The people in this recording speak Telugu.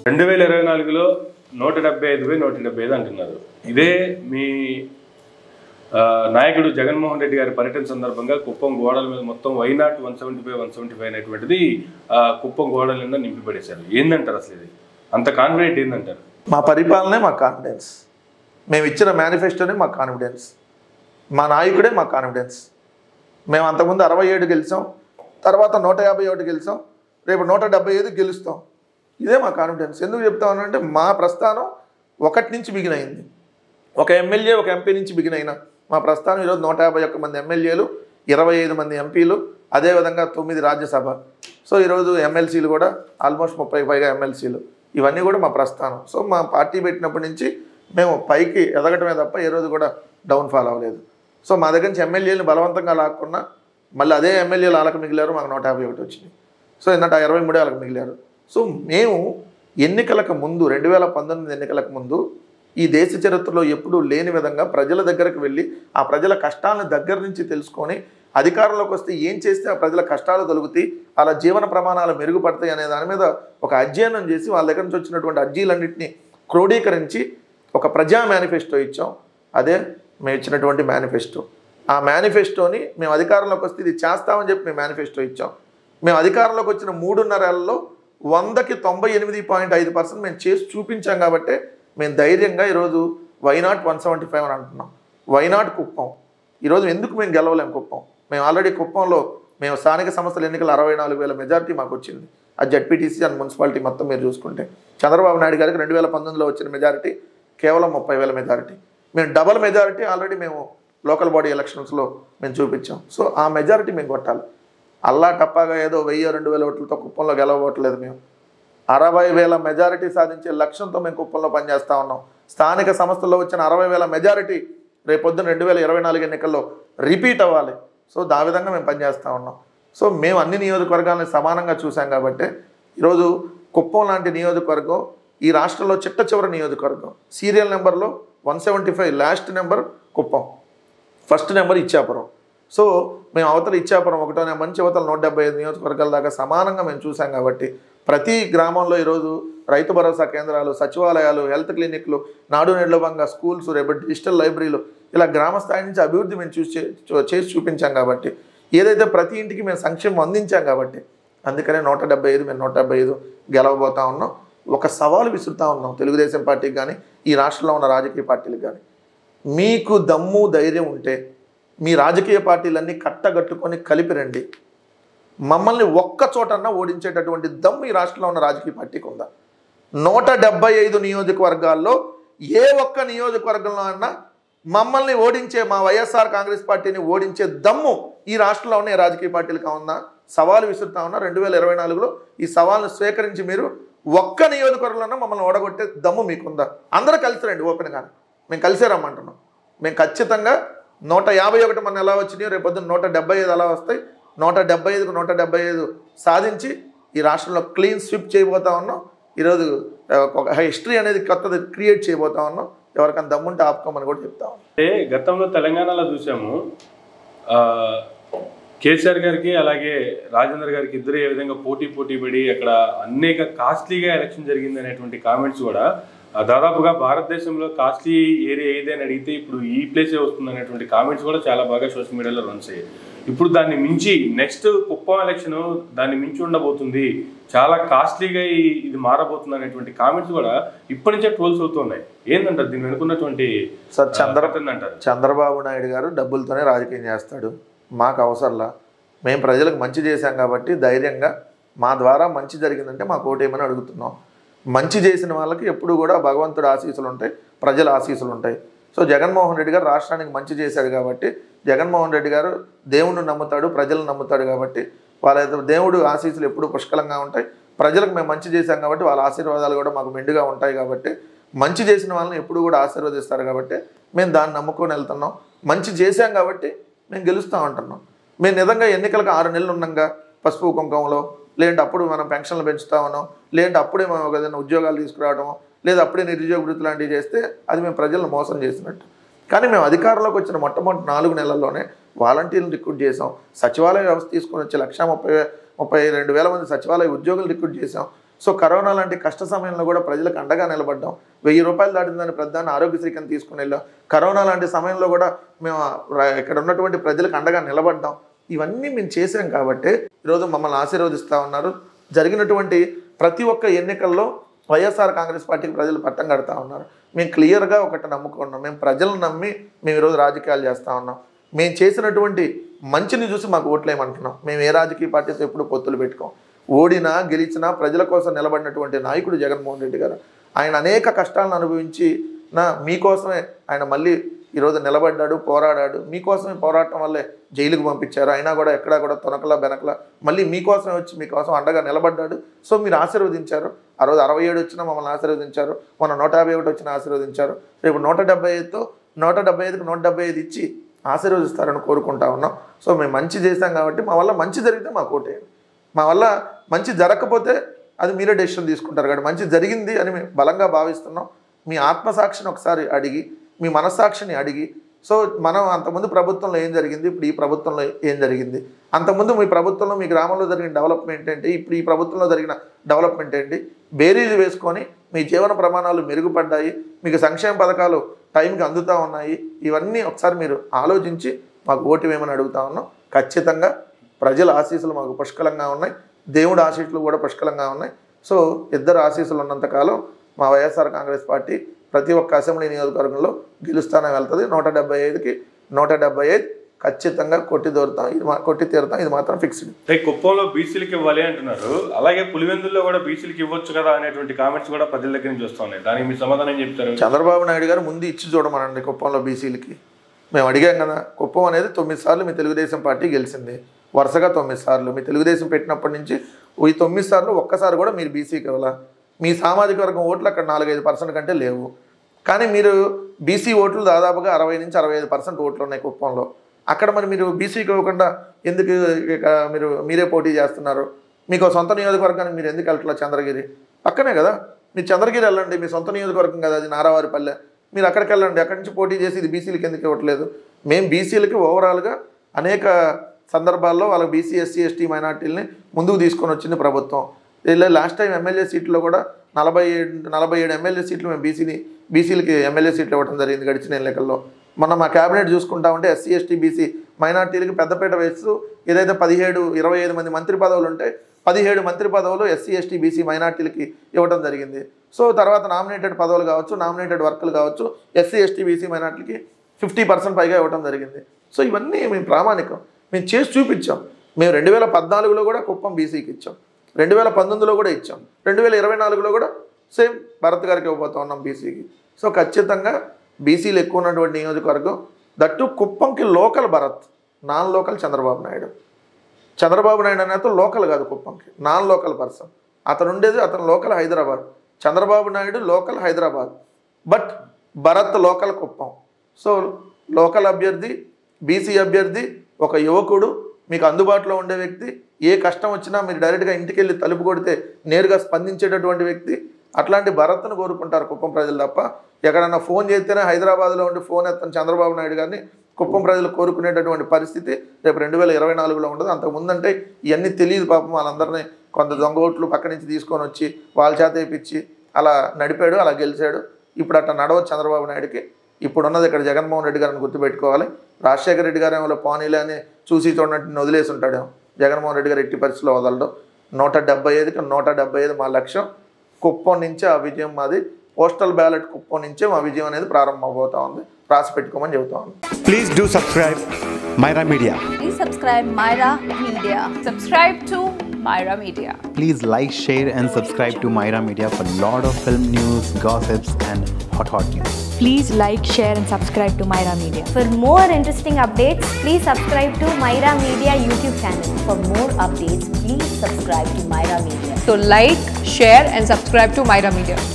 రెండు వేల ఇరవై నాలుగులో నూట డెబ్బై ఐదు పోయి నూట డెబ్బై ఐదు అంటున్నారు ఇదే మీ ఆ, నాయకుడు జగన్మోహన్ రెడ్డి గారి పర్యటన సందర్భంగా కుప్పం గోడల మీద మొత్తం why not one seventy five one seventy five అనేటువంటిది ఆ, కుప్పం గోడల మీద నింపి పడేశారు ఏందంటారు అసలు ఇది అంత కాన్ఫిడెంట్ ఏందంటారు మా పరిపాలనే మా కాన్ఫిడెన్స్ మేము ఇచ్చిన మేనిఫెస్టోనే మా కాన్ఫిడెన్స్ మా నాయకుడే మా కాన్ఫిడెన్స్ మేము అంతకుముందు అరవై ఏడు గెలిచాం తర్వాత నూట యాభై ఒకటి గెలిచాం రేపు నూట డెబ్బై ఐదు గెలుస్తాం ఇదే మా కాన్ఫిడెన్స్ ఎందుకు చెప్తామనంటే మా ప్రస్థానం ఒకటి నుంచి బిగినైంది ఒక ఎమ్మెల్యే ఒక ఎంపీ నుంచి బిగినైన మా ప్రస్థానం ఈరోజు నూట యాభై ఒక్క మంది ఎమ్మెల్యేలు ఇరవై ఐదు మంది ఎంపీలు అదేవిధంగా తొమ్మిది రాజ్యసభ సో ఈరోజు ఎమ్మెల్సీలు కూడా ఆల్మోస్ట్ ముప్పై పైగా ఎమ్మెల్సీలు ఇవన్నీ కూడా మా ప్రస్థానం సో మా పార్టీ పెట్టినప్పటి నుంచి మేము పైకి ఎదగటమే తప్ప ఏ రోజు కూడా డౌన్ ఫాల్ అవ్వలేదు సో మా దగ్గర నుంచి ఎమ్మెల్యేలు బలవంతంగా లాక్కున్నా మళ్ళీ అదే ఎమ్మెల్యేలు వాళ్ళకి మిగిలారు మాకు నూట యాభై ఒకటి వచ్చింది సో ఏంటంటే ఇరవై మూడే వాళ్ళకి మిగిలారు సో మేము ఎన్నికలకు ముందు రెండు వేల పంతొమ్మిది ఎన్నికలకు ముందు ఈ దేశ చరిత్రలో ఎప్పుడూ లేని విధంగా ప్రజల దగ్గరకు వెళ్ళి ఆ ప్రజల కష్టాలను దగ్గర నుంచి తెలుసుకొని అధికారంలోకి వస్తే ఏం చేస్తే ఆ ప్రజల కష్టాలు తొలుగుతాయి అలా జీవన ప్రమాణాలు మెరుగుపడతాయి అనే దాని మీద ఒక అధ్యయనం చేసి వాళ్ళ దగ్గర నుంచి వచ్చినటువంటి అర్జీలన్నింటినీ క్రోడీకరించి ఒక ప్రజా మేనిఫెస్టో ఇచ్చాం అదే మేము ఇచ్చినటువంటి మేనిఫెస్టో ఆ మేనిఫెస్టోని మేము అధికారంలోకి వస్తే ఇది చేస్తామని చెప్పి మేము మేనిఫెస్టో ఇచ్చాం మేము అధికారంలోకి వచ్చిన మూడున్నరేళ్లలో వందకి తొంభై ఎనిమిది పాయింట్ ఐదు పర్సెంట్ మేము చేసి చూపించాం కాబట్టి మేము ధైర్యంగా ఈరోజు వైనాట్ వన్ సెవెంటీ ఫైవ్ అని అంటున్నాం వైనాట్ కుప్పం ఈరోజు ఎందుకు మేము గెలవలేం కుప్పం మేము ఆల్రెడీ కుప్పంలో మేము స్థానిక సంస్థల ఎన్నికలు అరవై నాలుగు వేల మెజారిటీ మాకు వచ్చింది ఆ జడ్పీటీసీ అండ్ మున్సిపాలిటీ మొత్తం మీరు చూసుకుంటే చంద్రబాబు నాయుడు గారికి రెండు వేల పంతొమ్మిదిలో వచ్చిన మెజారిటీ కేవలం ముప్పై వేల మెజారిటీ మేము డబల్ మెజారిటీ ఆల్రెడీ మేము లోకల్ బాడీ ఎలక్షన్స్లో మేము చూపించాం సో ఆ మెజారిటీ మేము కొట్టాలి అల్లా టప్పాగా ఏదో వెయ్యి రెండు వేల ఓట్లతో కుప్పంలో గెలవట్లేదు మేము అరవై వేల మెజారిటీ సాధించే లక్ష్యంతో మేము కుప్పంలో పనిచేస్తా ఉన్నాం స్థానిక సంస్థల్లో వచ్చిన అరవై వేల మెజారిటీ రేపొద్దున రెండు వేల ఇరవై నాలుగు ఎన్నికల్లో రిపీట్ అవ్వాలి సో దా విధంగా మేము పనిచేస్తూ ఉన్నాం సో మేము అన్ని నియోజకవర్గాలను సమానంగా చూసాం కాబట్టి ఈరోజు కుప్పం లాంటి నియోజకవర్గం ఈ రాష్ట్రంలో చిట్ట చివరి నియోజకవర్గం సీరియల్ నెంబర్లో one seventy five last number Kuppam first number Ichchapuram so మేము అవతల ఇచ్చాపురం ఒకటో నెంబర్ నుంచి అవతల నూట డెబ్బై ఐదు నియోజకవర్గాల దాకా సమానంగా మేము చూసాం కాబట్టి ప్రతి గ్రామంలో ఈరోజు రైతు భరోసా కేంద్రాలు సచివాలయాలు హెల్త్ క్లినిక్లు నాడు నెడ్లబంగా స్కూల్స్ రేపు డిజిటల్ లైబ్రరీలు ఇలా గ్రామ స్థాయి నుంచి అభివృద్ధి మేము చూసి చే- చేసి చూపించాం కాబట్టి ఏదైతే ప్రతి ఇంటికి మేము సంక్షేమం అందించాం కాబట్టి అందుకనే నూట డెబ్బై ఐదు మేము నూట డెబ్బై ఐదు గెలవబోతా ఉన్నాం ఒక సవాలు విసురుతా ఉన్నాం తెలుగుదేశం పార్టీకి కానీ ఈ రాష్ట్రంలో ఉన్న రాజకీయ పార్టీలకు కానీ మీకు దమ్ము ధైర్యం ఉంటే మీ రాజకీయ పార్టీలన్నీ కట్టగట్టుకొని కలిపి రండి మమ్మల్ని ఒక్క చోటన్నా ఓడించేటటువంటి దమ్ము ఈ రాష్ట్రంలో ఉన్న రాజకీయ పార్టీకి ఉందా నూట డెబ్బై ఐదు నియోజకవర్గాల్లో ఏ ఒక్క నియోజకవర్గంలో అన్నా మమ్మల్ని ఓడించే మా వైఎస్ఆర్ కాంగ్రెస్ పార్టీని ఓడించే దమ్ము ఈ రాష్ట్రంలో ఉన్న ఏ రాజకీయ పార్టీలకు ఉందా సవాలు విసురుతా ఉన్నా రెండు వేల ఇరవై నాలుగులో ఈ సవాల్ను స్వీకరించి మీరు ఒక్క నియోజకవర్గంలో మమ్మల్ని ఓడగొట్టే దమ్ము మీకుందా అందరూ కలిసి రండి ఓపెన్గా మేము కలిసే రమ్మంటున్నాం మేము ఖచ్చితంగా నూట యాభై ఒకటి మన ఎలా వచ్చినాయో రేపు పొద్దున్న నూట డెబ్బై ఐదు ఎలా వస్తాయి నూట డెబ్బై ఐదుకు నూట డెబ్బై ఐదు సాధించి ఈ రాష్ట్రంలో క్లీన్ స్విప్ చేయబోతా ఉన్నాం ఈరోజు ఆ, ఒక హిస్టరీ అనేది కొత్తది క్రియేట్ చేయబోతా ఉన్నాం ఎవరికైనా దమ్ముంటే ఆపుకోమని కూడా చెప్తా ఉన్నాం అంటే గతంలో తెలంగాణలో చూసాము ఆ, కేసీఆర్ గారికి అలాగే రాజేందర్ గారికి ఇద్దరు ఏ విధంగా పోటీ పోటీ పడి అక్కడ అనేక కాస్ట్లీగా ఎలక్షన్ జరిగింది అనేటువంటి కామెంట్స్ కూడా ఆ, దాదాపుగా భారతదేశంలో కాస్ట్లీ ఏరియా ఏది అని అడిగితే ఇప్పుడు ఈ ప్లేసే వస్తుంది అనేటువంటి కామెంట్స్ కూడా చాలా బాగా సోషల్ మీడియాలో రన్స్ అయ్యాయి ఇప్పుడు దాన్ని మించి నెక్స్ట్ కుప్పం ఎలక్షన్ దాన్ని మించి ఉండబోతుంది చాలా కాస్ట్లీగా ఈ- ఇది మారబోతుంది అనేటువంటి కామెంట్స్ కూడా ఇప్పటి నుంచే ట్రోల్స్ అవుతున్నాయి ఏంటంటారు దీని వెనుకున్నటువంటి సార్ చంద్ర అంటారు చంద్రబాబు నాయుడు గారు డబ్బులతోనే రాజకీయం చేస్తాడు మాకు అవసరంలా మేము ప్రజలకు మంచి చేశాం కాబట్టి ధైర్యంగా మా ద్వారా మంచి జరిగిందంటే మాకు ఓటేమని అడుగుతున్నాం మంచి చేసిన వాళ్ళకి ఎప్పుడు కూడా భగవంతుడు ఆశీస్సులు ఉంటాయి ప్రజల ఆశీస్సులు ఉంటాయి సో జగన్మోహన్ రెడ్డి గారు రాష్ట్రానికి మంచి చేశాడు కాబట్టి జగన్మోహన్ రెడ్డి గారు దేవుణ్ణి నమ్ముతాడు ప్రజలను నమ్ముతాడు కాబట్టి వాళ్ళ దేవుడు ఆశీస్సులు ఎప్పుడు పుష్కలంగా ఉంటాయి ప్రజలకు మేము మంచి చేశాం కాబట్టి వాళ్ళ ఆశీర్వాదాలు కూడా మాకు మెండుగా ఉంటాయి కాబట్టి మంచి చేసిన వాళ్ళని ఎప్పుడు కూడా ఆశీర్వదిస్తారు కాబట్టి మేము దాన్ని నమ్ముకొని వెళ్తున్నాం మంచి చేశాం కాబట్టి మేము గెలుస్తాం అంటున్నాం మేము నిజంగా ఎన్నికలకు ఆరు నెలలు ఉన్నాగా పసుపు కుంకుమలో లేదంటే అప్పుడు మనం పెన్షన్లు పెంచుతా ఉన్నాం లేదంటే అప్పుడే మనం ఒక ఏదైనా ఉద్యోగాలు తీసుకురావడము లేదా అప్పుడే నిరుద్యోగ వృత్తి లాంటివి చేస్తే అది మేము ప్రజలను మోసం చేసినట్టు కానీ మేము అధికారంలోకి వచ్చిన మొట్టమొదటి నాలుగు నెలల్లోనే వాలంటీర్లు రిక్రూట్ చేసాం సచివాలయ వ్యవస్థ తీసుకొని వచ్చి లక్ష ముప్పై వే- ముప్పై రెండు వేల మంది సచివాలయ ఉద్యోగులు రిక్రూట్ చేసాం సో కరోనా లాంటి కష్ట సమయంలో కూడా ప్రజలకు అండగా నిలబడ్డాం వెయ్యి రూపాయలు దాటిందని ప్రధాని ఆరోగ్యశ్రీ కింద తీసుకుని వెళ్ళాం కరోనా లాంటి సమయంలో కూడా మేము ర- ఇక్కడ ఉన్నటువంటి ప్రజలకు అండగా నిలబడ్డాం ఇవన్నీ మేము చేసాం కాబట్టి ఈరోజు మమ్మల్ని ఆశీర్వదిస్తూ ఉన్నారు జరిగినటువంటి ప్రతి ఒక్క ఎన్నికల్లో వైఎస్ఆర్ కాంగ్రెస్ పార్టీకి ప్రజలు పట్టం కడతా ఉన్నారు మేము క్లియర్గా ఒకటి నమ్ముకున్నాం మేము ప్రజలను నమ్మి మేము ఈరోజు రాజకీయాలు చేస్తూ ఉన్నాం మేము చేసినటువంటి మంచిని చూసి మాకు ఓట్లేయమంటున్నాం మేము ఏ రాజకీయ పార్టీతో ఎప్పుడు పొత్తులు పెట్టుకోం ఓడినా గెలిచినా ప్రజల కోసం నిలబడినటువంటి నాయకుడు జగన్మోహన్ రెడ్డి గారు ఆయన అనేక కష్టాలను అనుభవించి నా మీకోసమే ఆయన మళ్ళీ ఈరోజు నిలబడ్డాడు పోరాడాడు మీకోసమే పోరాటం వల్లే జైలుకు పంపించారు అయినా కూడా ఎక్కడా కూడా తొనకలా బెనకలా మళ్ళీ మీకోసమే వచ్చి మీకోసం అండగా నిలబడ్డాడు సో మీరు ఆశీర్వదించారు ఆ రోజు అరవై ఏడు వచ్చినా మమ్మల్ని ఆశీర్వదించారు మొన్న నూట యాభై ఒకటి వచ్చినా ఆశీర్వదించారు రేపు నూట డెబ్బై ఐదుతో నూట డెబ్బై ఐదుకి నూట డెబ్బై ఐదు ఇచ్చి ఆశీర్వదిస్తారని కోరుకుంటా ఉన్నాం సో మేము మంచి చేశాం కాబట్టి మా వల్ల మంచి జరిగితే మాకు ఓటేయండి మా వల్ల మంచి జరగకపోతే అది మీరే డెసిషన్ తీసుకుంటారు కాబట్టి మంచి జరిగింది అని మేము బలంగా భావిస్తున్నాం మీ ఆత్మసాక్షిని ఒకసారి అడిగి మీ మనస్సాక్షిని అడిగి సో మనం అంతకుముందు ప్రభుత్వంలో ఏం జరిగింది ఇప్పుడు ఈ ప్రభుత్వంలో ఏం జరిగింది అంతకుముందు మీ ప్రభుత్వంలో మీ గ్రామంలో జరిగిన డెవలప్మెంట్ ఏంటి ఇప్పుడు ఈ ప్రభుత్వంలో జరిగిన డెవలప్మెంట్ ఏంటి బేరీజు వేసుకొని మీ జీవన ప్రమాణాలు మెరుగుపడ్డాయి మీకు సంక్షేమ పథకాలు టైంకి అందుతూ ఉన్నాయి ఇవన్నీ ఒకసారి మీరు ఆలోచించి మాకు ఓటు వేయమని అడుగుతా ఉన్నాం ఖచ్చితంగా ప్రజల ఆశీస్సులు మాకు పుష్కలంగా ఉన్నాయి దేవుడి ఆశీస్సులు కూడా పుష్కలంగా ఉన్నాయి సో ఇద్దరు ఆశీస్సులు ఉన్నంతకాలం మా వైఎస్ఆర్ కాంగ్రెస్ పార్టీ ప్రతి ఒక్క అసెంబ్లీ నియోజకవర్గంలో గెలుస్తానే వెళ్తుంది నూట డెబ్బై ఐదుకి నూట డెబ్బై ఐదు ఖచ్చితంగా కొట్టి దొరుకుతాం ఇది మా- కొట్టి తీరుతాం ఇది మాత్రం ఫిక్స్డ్ అంటే కుప్పంలో బీసీలకి ఇవ్వాలి అంటున్నారు అలాగే పులివెందుల్లో కూడా బీసీలకి ఇవ్వచ్చు కదా అనేటువంటి కామెంట్స్ కూడా ప్రజల దగ్గర నుంచి వస్తున్నాయి దానికి మీ సమాధానం ఏం చెప్తారు చంద్రబాబు నాయుడు గారు ముందు ఇచ్చి చూడమనండి కుప్పంలో బీసీలకి మేము అడిగాం కదా కుప్పం అనేది తొమ్మిది సార్లు మీ తెలుగుదేశం పార్టీ గెలిచింది వరుసగా తొమ్మిది సార్లు మీ తెలుగుదేశం పెట్టినప్పటి నుంచి ఈ తొమ్మిది సార్లు ఒక్కసారి కూడా మీరు బీసీకి ఇవ్వాల మీ సామాజిక వర్గం ఓట్లు అక్కడ నాలుగైదు పర్సెంట్ కంటే లేవు కానీ మీరు బీసీ ఓట్లు దాదాపుగా అరవై నుంచి అరవై ఐదు పర్సెంట్ ఓట్లు ఉన్నాయి కుప్పంలో అక్కడ మరి మీరు బీసీకి ఇవ్వకుండా ఎందుకు ఇక మీరు మీరే పోటీ చేస్తున్నారు మీకు సొంత నియోజకవర్గానికి మీరు ఎందుకు వెళ్ళట్లా చంద్రగిరి పక్కనే కదా మీరు చంద్రగిరి వెళ్ళండి మీ సొంత నియోజకవర్గం కదా అది నారావారిపల్లె మీరు అక్కడికి వెళ్ళండి అక్కడి నుంచి పోటీ చేసి ఇది బీసీలకి ఎందుకు ఇవ్వట్లేదు మేము బీసీలకి ఓవరాల్గా అనేక సందర్భాల్లో వాళ్ళ బీసీ ఎస్సీ ఎస్టీ మైనార్టీలని ముందుకు తీసుకొని వచ్చింది ప్రభుత్వం ఇలా లాస్ట్ టైం ఎమ్మెల్యే సీట్లో కూడా నలభై ఏడు నలభై ఏడు ఎమ్మెల్యే సీట్లు మేము బీసీని బీసీలకి ఎమ్మెల్యే సీట్లు ఇవ్వడం జరిగింది గడిచిన ఎన్నికల్లో మొన్న మా క్యాబినెట్ చూసుకుంటా ఉంటే ఎస్సీ ఎస్టీ బీసీ మైనార్టీలకి పెద్దపీట వేస్తూ ఏదైతే పదిహేడు ఇరవై ఐదు మంది మంత్రి పదవులు ఉంటే పదిహేడు మంత్రి పదవులు ఎస్సీ ఎస్టీ బీసీ మైనార్టీలకి ఇవ్వడం జరిగింది సో తర్వాత నామినేటెడ్ పదవులు కావచ్చు నామినేటెడ్ వర్కులు కావచ్చు ఎస్సీ ఎస్టీ బీసీ మైనార్టీలకి ఫిఫ్టీ పర్సెంట్ పైగా ఇవ్వడం జరిగింది సో ఇవన్నీ మేము ప్రామాణికం మేము చేసి చూపించాం మేము రెండు వేల పద్నాలుగులో కూడా కుప్పం బీసీకి ఇచ్చాం రెండు వేల పంతొమ్మిదిలో కూడా ఇచ్చాం రెండు వేల ఇరవై నాలుగులో కూడా సేమ్ భరత్ గారికి ఇవ్వబోతా ఉన్నాం బీసీకి సో ఖచ్చితంగా బీసీలు ఎక్కువ ఉన్నటువంటి నియోజకవర్గం దట్టు కుప్పంకి local Bharat non local Chandrababu Naidu Chandrababu Naidu అనే అతను లోకల్ కాదు కుప్పంకి నాన్ లోకల్ పర్సన్ అతను ఉండేది అతను local Hyderabad Chandrababu Naidu local Hyderabad but Bharat local Kuppam so local అభ్యర్థి బీసీ అభ్యర్థి ఒక యువకుడు మీకు అందుబాటులో ఉండే వ్యక్తి ఏ కష్టం వచ్చినా మీరు డైరెక్ట్గా ఇంటికి వెళ్ళి తలుపు కొడితే నేరుగా స్పందించేటటువంటి వ్యక్తి అట్లాంటి భరత్ను కోరుకుంటారు కుప్పం ప్రజలు తప్ప ఎక్కడన్నా ఫోన్ చేస్తేనే హైదరాబాద్లో ఉండి ఫోన్ ఎత్తని చంద్రబాబు నాయుడు గారిని కుప్పం ప్రజలు కోరుకునేటటువంటి పరిస్థితి రేపు రెండు వేల ఇరవై నాలుగులో ఉండదు అంతకుముందంటే ఇవన్నీ తెలియదు పాపం వాళ్ళందరినీ కొంత దొంగ ఓట్లు పక్క నుంచి తీసుకొని వచ్చి వాళ్ళ చేత వేయించి అలా నడిపాడు అలా గెలిచాడు ఇప్పుడు అట్లా నడవచ్చు చంద్రబాబు నాయుడుకి ఇప్పుడు ఉన్నది ఇక్కడ జగన్మోహన్ రెడ్డి గారిని గుర్తుపెట్టుకోవాలి రాజశేఖర రెడ్డి గారు ఏమో పోనీలే అని చూసి చూడనట్టు వదిలేసి ఉంటాడేమో జగన్మోహన్ రెడ్డి గారు ఎట్టి పరిస్థితిలో వదలడు నూట డెబ్బై ఐదుకి నూట డెబ్బై ఐదు మా లక్ష్యం కుప్పం నుంచే ఆ విజయం మాది పోస్టల్ బ్యాలెట్ కుప్పం నుంచే మా విజయం అనేది ప్రారంభమవుతా ఉంది రాసి పెట్టుకోమని చెబుతా ఉంది Please do subscribe Myra Media. Please subscribe Myra Media. Subscribe to Myra Media. Please like, share, and subscribe to Myra Media for lot of film news, gossips, and hot hot news. Please like, share, and subscribe to Myra Media. For more interesting updates, please subscribe to Myra Media YouTube channel. For more updates, please subscribe to Myra Media. So like, share and subscribe to Myra Media.